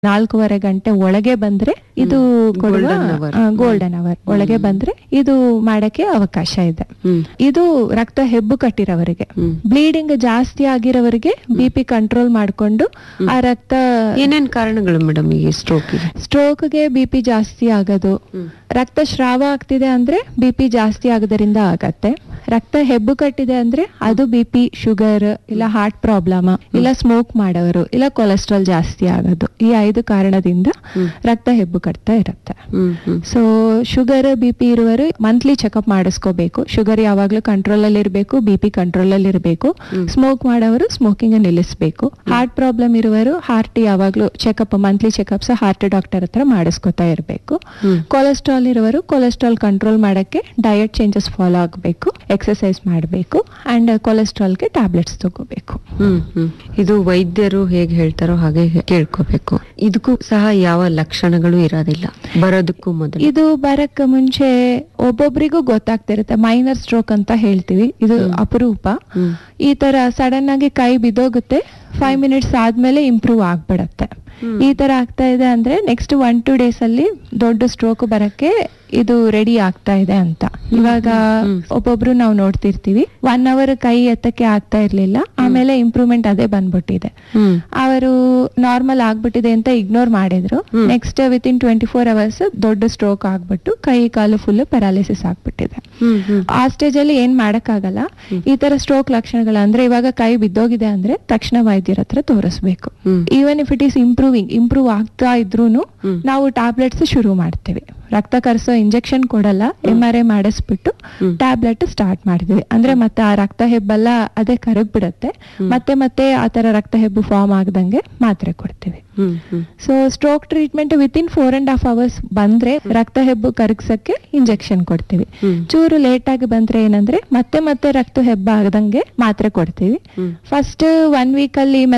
ನಾಲ್ಕೂವರೆ ಗಂಟೆ ಒಳಗೆ ಬಂದ್ರೆ ಇದು ಕೊಡುವ Golden hour. ಗೋಲ್ಡನ್ ಅವರ್ ಒಳಗೆ ಬಂದ್ರೆ ಇದು ಮಾಡಕ್ಕೆ ಅವಕಾಶ ಇದೆ ಹ್ಮ್ ಇದು ರಕ್ತ ಹೆಬ್ಬು ಕಟ್ಟಿರೋವರಿಗೆ ಹ್ಮ್. ಬ್ಲೀಡಿಂಗ್ ಜಾಸ್ತಿ ಆಗಿರೋವರಿಗೆ ಬಿ ಪಿ ಕಂಟ್ರೋಲ್ ಮಾಡ್ಕೊಂಡು ಆ ರಕ್ತ ಏನೇನ್ ಕಾರಣಗಳು ಮೇಡಮ್ ಈ ಸ್ಟ್ರೋಕಿಗೆ ಸ್ಟ್ರೋಕ್ಗೆ ಬಿ ಪಿ ಜಾಸ್ತಿ ಆಗೋದು ಹ್ಮ್. ರಕ್ತ ಸ್ರಾವ ಆಗ್ತಿದೆ ಅಂದ್ರೆ ಬಿ ಪಿ ಜಾಸ್ತಿ ಆಗೋದ್ರಿಂದ ಆಗತ್ತೆ ರಕ್ತ ಹೆಬ್ಬು ಕಟ್ಟಿದೆ ಅಂದ್ರೆ ಅದು ಬಿ ಪಿ ಶುಗರ್ ಇಲ್ಲ ಹಾರ್ಟ್ ಪ್ರಾಬ್ಲಮ್ ಇಲ್ಲ ಸ್ಮೋಕ್ ಮಾಡೋರು ಇಲ್ಲ ಕೊಲೆಸ್ಟ್ರಾಲ್ ಜಾಸ್ತಿ ಆಗೋದು ಈ ಐದು ಕಾರಣದಿಂದ ರಕ್ತ ಹೆಬ್ಬು ಕಟ್ತಾ ಇರುತ್ತೆ hmm hmm so sugar B P ಇರುವರು ಮಂತ್ಲಿ ಚೆಕಪ್ ಮಾಡಿಸ್ಕೋಬೇಕು ಶುಗರ್ ಯಾವಾಗ್ಲೂ ಕಂಟ್ರೋಲ್ ಅಲ್ಲಿ ಇರಬೇಕು ಬಿ ಪಿ ಕಂಟ್ರೋಲ್ ಅಲ್ಲಿ ಇರಬೇಕು ಸ್ಮೋಕ್ ಮಾಡೋರು ಸ್ಮೋಕಿಂಗ್ ನಿಲ್ಲಿಸಬೇಕು ಹಾರ್ಟ್ ಪ್ರಾಬ್ಲಮ್ ಇರುವರು ಹಾರ್ಟ್ ಯಾವಾಗ್ಲೂ checkup monthly checkups heart doctor ಹತ್ರ ಮಾಡಿಸ್ಕೊತಾ ಇರಬೇಕು ಹ್ಮ್. ಕೊಲೆಸ್ಟ್ರಾಲ್ ಇರೋರು ಕೊಲೆಸ್ಟ್ರಾಲ್ ಕಂಟ್ರೋಲ್ ಮಾಡಕ್ಕೆ ಡಯಟ್ ಚೇಂಜಸ್ ಫಾಲೋ ಆಗಬೇಕು ಎಕ್ಸರ್ಸೈಸ್ ಮಾಡಬೇಕು ಅಂಡ್ ಕೊಲೆಸ್ಟ್ರಾಲ್ಗೆ ಟ್ಯಾಬ್ಲೆಟ್ಸ್ ತಗೋಬೇಕು ಹ್ಮ್ ಹ್ಮ್ ಇದು ವೈದ್ಯರು ಹೇಗೆ ಹೇಳ್ತಾರೋ ಹಾಗೆ ಹೇ- ಕೇಳ್ಕೋಬೇಕು ಇದಕ್ಕೂ ಸಹ ಯಾವ ಲಕ್ಷಣಗಳು ಇರೋದಿಲ್ಲ ಬರೋದಕ್ಕೂ ಮೊದಲು ಇದು ಬರಕ್ ಮುಂಚೆ ಒಬ್ಬೊಬ್ರಿಗೂ ಗೊತ್ತಾಗ್ತಿರುತ್ತೆ ಮೈನರ್ ಸ್ಟ್ರೋಕ್ ಅಂತ ಹೇಳ್ತೀವಿ ಇದು ಅಪರೂಪ ಹ್ಮ್. ಈ ತರ ಸಡನ್ ಆಗಿ ಕೈ ಬಿದ್ದೋಗುತ್ತೆ ಫೈವ್ ಮಿನಿಟ್ಸ್ ಆದ್ಮೇಲೆ ಇಂಪ್ರೂವ್ ಆಗ್ಬಿಡತ್ತೆ ಈ ತರ ಆಗ್ತಾ ಇದೆ ಅಂದ್ರೆ ನೆಕ್ಸ್ಟ್ ಒನ್ ಟೂ ಡೇಸ್ ಅಲ್ಲಿ ದೊಡ್ಡ ಸ್ಟ್ರೋಕ್ ಬರಕ್ಕೆ ಇದು ರೆಡಿ ಆಗ್ತಾ ಇದೆ ಅಂತ ಇವಾಗ ಒಬ್ಬೊಬ್ರು ನಾವು ನೋಡ್ತಿರ್ತೀವಿ ಒನ್ ಅವರ್ ಕೈ ಎತ್ತಕ್ಕೆ ಆಗ್ತಾ ಇರ್ಲಿಲ್ಲ ಆಮೇಲೆ ಇಂಪ್ರೂವ್ಮೆಂಟ್ ಅದೇ ಬಂದ್ಬಿಟ್ಟಿದೆ ಹ್ಮ್ ಅವರು ನಾರ್ಮಲ್ ಆಗ್ಬಿಟ್ಟಿದೆ ಅಂತ ಇಗ್ನೋರ್ ಮಾಡಿದ್ರು next within twenty four hours ದೊಡ್ಡ ಸ್ಟ್ರೋಕ್ ಆಗ್ಬಿಟ್ಟು ಕೈ ಕಾಲು ಫುಲ್ ಪ್ಯಾರಾಲಿಸಿಸ್ ಆಗ್ಬಿಟ್ಟಿದೆ ಹ್ಮ್ ಹ್ಮ್ ಆ ಸ್ಟೇಜ್ ಅಲ್ಲಿ ಏನ್ ಮಾಡಕ್ಕಾಗಲ್ಲ ಈ ತರ ಸ್ಟ್ರೋಕ್ ಲಕ್ಷಣಗಳು ಅಂದ್ರೆ ಇವಾಗ ಕೈ ಬಿದ್ದೋಗಿದೆ ಅಂದ್ರೆ ತಕ್ಷಣ ವೈದ್ಯರ ಹತ್ರ ತೋರಿಸ್ಬೇಕು hmm. Even if it is improving improve ಆಗ್ತಾ ಇದ್ರೂನು ನಾವು ಟ್ಯಾಬ್ಲೆಟ್ಸ್ ಶುರು ಮಾಡ್ತೀವಿ ರಕ್ತ ಕರೆಸೋ ಇಂಜೆಕ್ಷನ್ ಕೊಡಲ್ಲ ಎಂ ಆರ್ ಐ ಮಾಡಿಸ್ಬಿಟ್ಟು ಟ್ಯಾಬ್ಲೆಟ್ ಸ್ಟಾರ್ಟ್ ಮಾಡ್ತೀವಿ ಅಂದ್ರೆ ಮತ್ತೆ ಆ ರಕ್ತ ಹೆಬ್ಬೆಲ್ಲ ಅದೇ ಕರಗ್ ಬಿಡತ್ತೆ ಮತ್ತೆ ಮತ್ತೆ ಆ ತರ ರಕ್ತ ಹೆಬ್ಬು ಫಾರ್ಮ್ ಆಗದಂಗೆ ಮಾತ್ರೆ ಕೊಡ್ತೀವಿ hmm hmm so stroke treatment within four and half hours ಬಂದ್ರೆ ರಕ್ತ ಹೆಬ್ಬು ಕರಗ್ಸಕ್ಕೆ ಇಂಜೆಕ್ಷನ್ ಕೊಡ್ತೀವಿ ಹ್ಮ್. ಚೂರು ಲೇಟ್ ಆಗಿ ಬಂದ್ರೆ ಏನಂದ್ರೆ ಮತ್ತೆ ಮತ್ತೆ ರಕ್ತ ಹೆಬ್ಬ ಆಗದಂಗೆ ಮಾತ್ರೆ ಕೊಡ್ತೀವಿ ಹ್ಮ್. ಫಸ್ಟ್ ಒನ್ ವೀಕ್ ಅಲ್ಲಿ